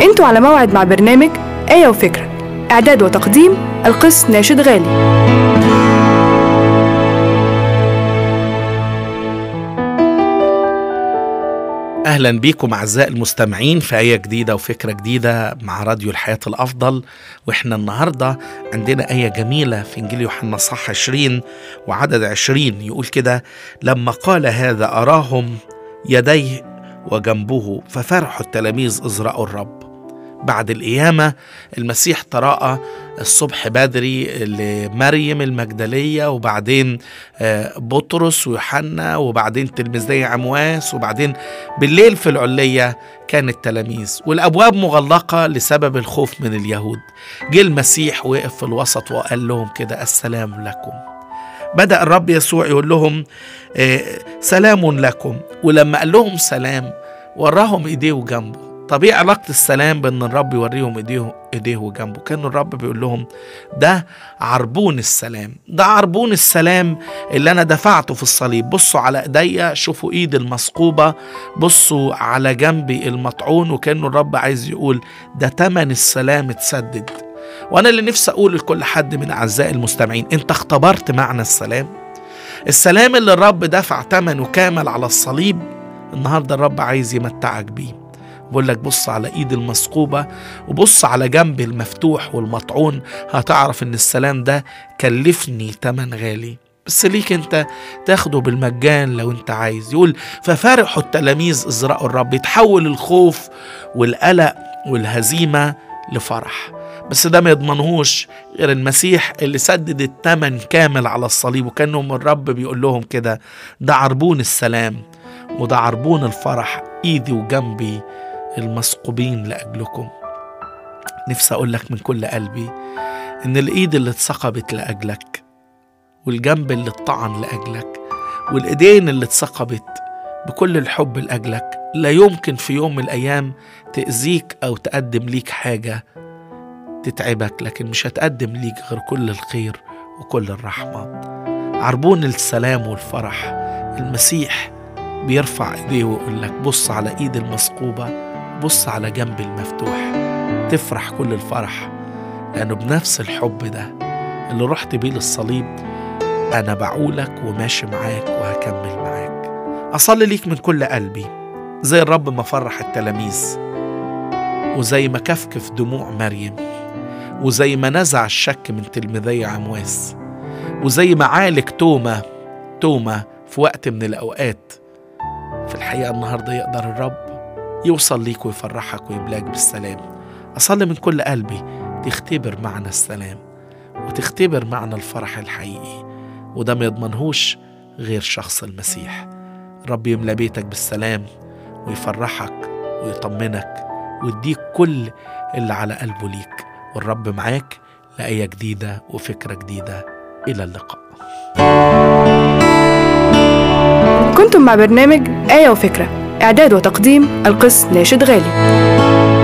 انتوا على موعد مع برنامج آية وفكرة إعداد وتقديم القس ناشد غالي اهلا بيكم اعزائي المستمعين في ايه جديده وفكره جديده مع راديو الحياه الافضل واحنا النهارده عندنا ايه جميله في انجيل يوحنا صح 20 وعدد 20 يقول كده لما قال هذا اراهم يديه وجنبه ففرحوا التلاميذ اذ راوا الرب بعد القيامة المسيح تراءى الصبح بدري لمريم المجدلية وبعدين بطرس ويوحنا وبعدين تلميذي عمواس وبعدين بالليل في العلية كان التلاميذ والأبواب مغلقة لسبب الخوف من اليهود جه المسيح وقف في الوسط وقال لهم كده السلام لكم بدأ الرب يسوع يقول لهم سلام لكم ولما قال لهم سلام وراهم ايديه وجنبه طب ايه علاقة السلام بان الرب يوريهم ايديه ايديه وجنبه كان الرب بيقول لهم ده عربون السلام ده عربون السلام اللي انا دفعته في الصليب بصوا على ايديا شوفوا ايد المثقوبة بصوا على جنبي المطعون وكانه الرب عايز يقول ده تمن السلام اتسدد وانا اللي نفسي اقول لكل حد من اعزائي المستمعين انت اختبرت معنى السلام السلام اللي الرب دفع ثمنه كامل على الصليب النهارده الرب عايز يمتعك بيه بقول لك بص على ايد المثقوبة وبص على جنب المفتوح والمطعون هتعرف ان السلام ده كلفني تمن غالي بس ليك انت تاخده بالمجان لو انت عايز يقول ففرحوا التلاميذ اذ راوا الرب يتحول الخوف والقلق والهزيمة لفرح بس ده ما يضمنهوش غير المسيح اللي سدد الثمن كامل على الصليب وكانهم الرب بيقول لهم كده ده عربون السلام وده عربون الفرح ايدي وجنبي المثقوبين لاجلكم نفسي اقول لك من كل قلبي ان الايد اللي اتثقبت لاجلك والجنب اللي اتطعن لاجلك والايدين اللي اتثقبت بكل الحب لاجلك لا يمكن في يوم من الايام تاذيك او تقدم ليك حاجه تتعبك لكن مش هتقدم ليك غير كل الخير وكل الرحمه عربون السلام والفرح المسيح بيرفع ايديه ويقول لك بص على ايد المثقوبه بص على جنب المفتوح تفرح كل الفرح لانه بنفس الحب ده اللي رحت بيه للصليب انا بعولك وماشي معاك وهكمل معاك اصلي ليك من كل قلبي زي الرب ما فرح التلاميذ وزي ما كفكف دموع مريم وزي ما نزع الشك من تلميذي عمواس وزي ما عالج توما توما في وقت من الأوقات في الحقيقة النهاردة يقدر الرب يوصل ليك ويفرحك ويملاك بالسلام أصلي من كل قلبي تختبر معنى السلام وتختبر معنى الفرح الحقيقي وده ما يضمنهوش غير شخص المسيح رب يملى بيتك بالسلام ويفرحك ويطمنك ويديك كل اللي على قلبه ليك والرب معاك لآية جديدة وفكرة جديدة إلى اللقاء كنتم مع برنامج آية وفكرة إعداد وتقديم القس ناشد غالي